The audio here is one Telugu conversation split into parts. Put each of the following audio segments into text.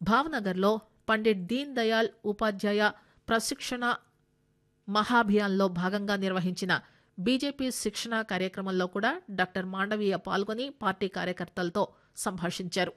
భావనగర్లో పండిట్ దీన్ దయాళ్ ఉపాధ్యాయ ప్రశిక్షణ మహాభియాన్లో భాగంగా నిర్వహించిన బీజేపీ శిక్షణ కార్యక్రమంలో కూడా డాక్టర్ మాండవీయ పాల్గొని పార్టీ కార్యకర్తలతో సంభాషించారు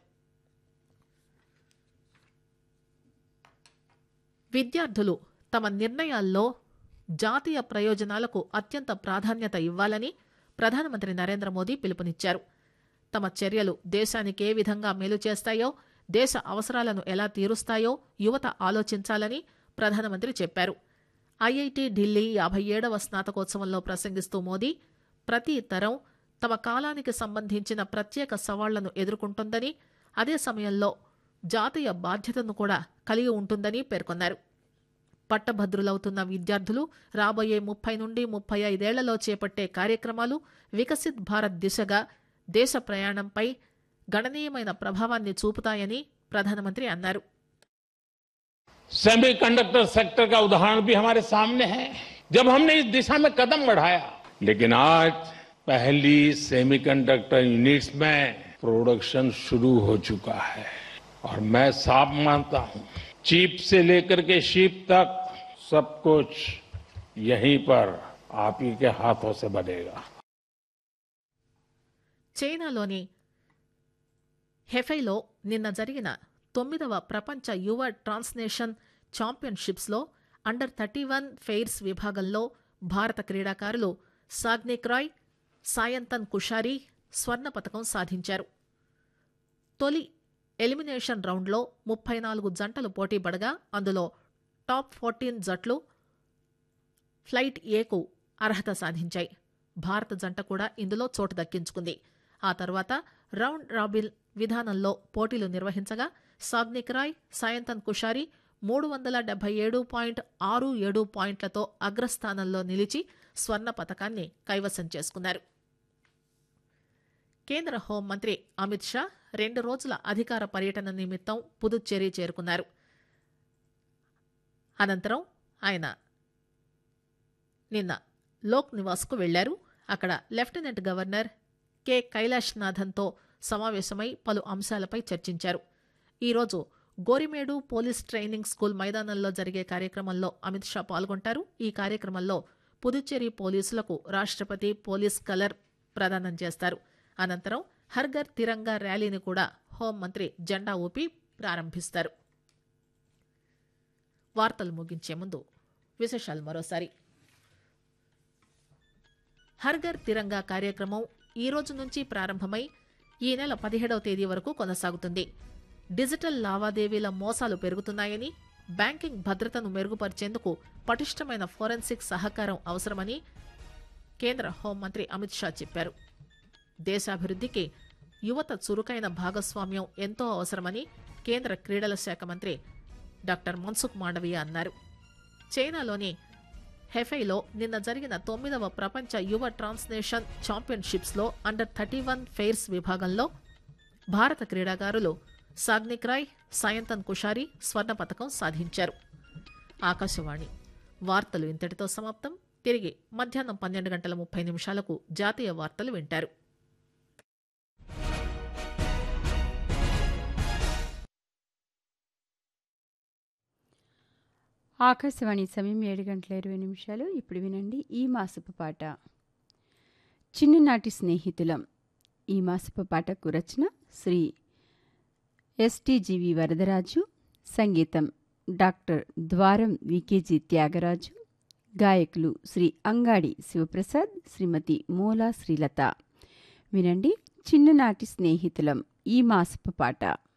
విద్యార్థులు తమ నిర్ణయాల్లో జాతీయ ప్రయోజనాలకు అత్యంత ప్రాధాన్యత ఇవ్వాలని ప్రధానమంత్రి నరేంద్ర మోదీ పిలుపునిచ్చారు తమ చర్యలు దేశానికి ఏ విధంగా మేలు చేస్తాయో దేశ అవసరాలను ఎలా తీరుస్తాయో యువత ఆలోచించాలని ప్రధానమంత్రి చెప్పారు ఐఐటి ఢిల్లీ యాభై ఏడవ స్నాతకోత్సవంలో ప్రసంగిస్తూ మోదీ ప్రతి తరం తమ కాలానికి సంబంధించిన ప్రత్యేక సవాళ్లను ఎదుర్కొంటుందని అదే సమయంలో జాతీయ బాధ్యతను కూడా కలిగి ఉంటుందని పేర్కొన్నారు పట్టభద్రులవుతున్న విద్యార్థులు రాబోయే ముప్పై నుండి ముప్పై ఐదేళ్లలో చేపట్టే కార్యక్రమాలు వికసిత్ భారత్ దిశగా దేశ ప్రయాణంపై గణనీయమైన ప్రభావాన్ని చూపుతాయని ప్రధానమంత్రి అన్నారు सेमीकंडक्टर सेक्टर का उदाहरण भी हमारे सामने है जब हमने इस दिशा में कदम बढ़ाया लेकिन आज पहली सेमीकंडक्टर यूनिट्स में प्रोडक्शन शुरू हो चुका है और मैं साफ मानता हूं चीप से लेकर के शिप तक सब कुछ यहीं पर आप ही के हाथों से बनेगा చైనాలోని హెఫైలో నిన్న జరిగిన తొమ్మిదవ ప్రపంచ యువ ట్రాన్స్నేషన్ ఛాంపియన్షిప్స్లో అండర్ థర్టీ వన్ ఫెయిర్స్ విభాగంలో భారత క్రీడాకారులు సాగ్నిక్ రాయ్ సాయంతన్ కుషారి స్వర్ణ పతకం సాధించారు తొలి ఎలిమినేషన్ రౌండ్లో ముప్పై నాలుగు జంటలు పోటీపడగా అందులో టాప్ ఫోర్టీన్ జట్లు ఫ్లైట్ ఏకు అర్హత సాధించాయి భారత జంట కూడా ఇందులో చోటు దక్కించుకుంది ఆ తర్వాత రౌండ్ రాబిన్ విధానంలో పోటీలు నిర్వహించగా సాగ్నిక్ రాయ్ సాయంతన్ కుషారి మూడు వందల డెబ్బై ఏడు పాయింట్ ఆరు ఏడు పాయింట్లతో అగ్రస్థానంలో నిలిచి స్వర్ణ పతకాన్ని కైవసం చేసుకున్నారు కేంద్ర హోంమంత్రి అమిత్ షా రెండు రోజుల అధికార పర్యటన నిమిత్తం పుదుచ్చేరి చేరుకున్నారు అనంతరం ఆయన నిన్న లోక్ నివాస్కు వెళ్లారు అక్కడ లెఫ్టినెంట్ గవర్నర్ కె కైలాష్నాథన్తో సమావేశమై పలు అంశాలపై చర్చించారు ఈరోజు గోరిమేడు పోలీస్ ట్రైనింగ్ స్కూల్ మైదానంలో జరిగే కార్యక్రమంలో అమిత్ షా పాల్గొంటారు ఈ కార్యక్రమంలో పుదుచ్చేరి పోలీసులకు రాష్ట్రపతి పోలీస్ కలర్ ప్రదానం చేస్తారు అనంతరం హర్ఘర్ తిరంగా ర్యాలీని కూడా హోంమంత్రి జెండా ఊపి ప్రారంభిస్తారు వార్తలు ముగించే ముందు విశేషాలు మరోసారి హర్ఘర్ తిరంగా కార్యక్రమం ఈ రోజు నుంచి ప్రారంభమై ఈ నెల పదిహేడవ తేదీ వరకు కొనసాగుతుంది డిజిటల్ లావాదేవీల మోసాలు పెరుగుతున్నాయని బ్యాంకింగ్ భద్రతను మెరుగుపరిచేందుకు పటిష్టమైన ఫోరెన్సిక్ సహకారం అవసరమని కేంద్ర హోంమంత్రి అమిత్ షా చెప్పారు దేశాభివృద్ధికి యువత చురుకైన భాగస్వామ్యం ఎంతో అవసరమని కేంద్ర క్రీడల శాఖ మంత్రి డాక్టర్ మన్సుఖ్ మాండవీయ అన్నారు చైనాలోని హెఫైలో నిన్న జరిగిన తొమ్మిదవ ప్రపంచ యువ ట్రాన్స్నేషన్ ఛాంపియన్షిప్స్లో అండర్ థర్టీ వన్ ఫెయిర్స్ విభాగంలో భారత క్రీడాకారులు సాగ్నిక్ రాయ్ సాయంతన్ కుషారి స్వర్ణ పతకం సాధించారు ఆకాశవాణి వార్తలు ఇంతటితో సమాప్తం తిరిగి మధ్యాహ్నం పన్నెండు గంటల ముప్పై నిమిషాలకు జాతీయ వార్తలు వింటారు ఆకాశవాణి సమయం ఏడు గంటల ఇరవై నిమిషాలు ఇప్పుడు వినండి ఈ మాసపు పాట చిన్ననాటి స్నేహితులం ఈ మాసపు పాటకు రచన శ్రీ ఎస్టీజీవి వరదరాజు సంగీతం డాక్టర్ ద్వారం వికేజీ త్యాగరాజు గాయకులు శ్రీ అంగాడి శివప్రసాద్ శ్రీమతి మూలా శ్రీలత వినండి చిన్ననాటి స్నేహితులం ఈ మాసపు పాట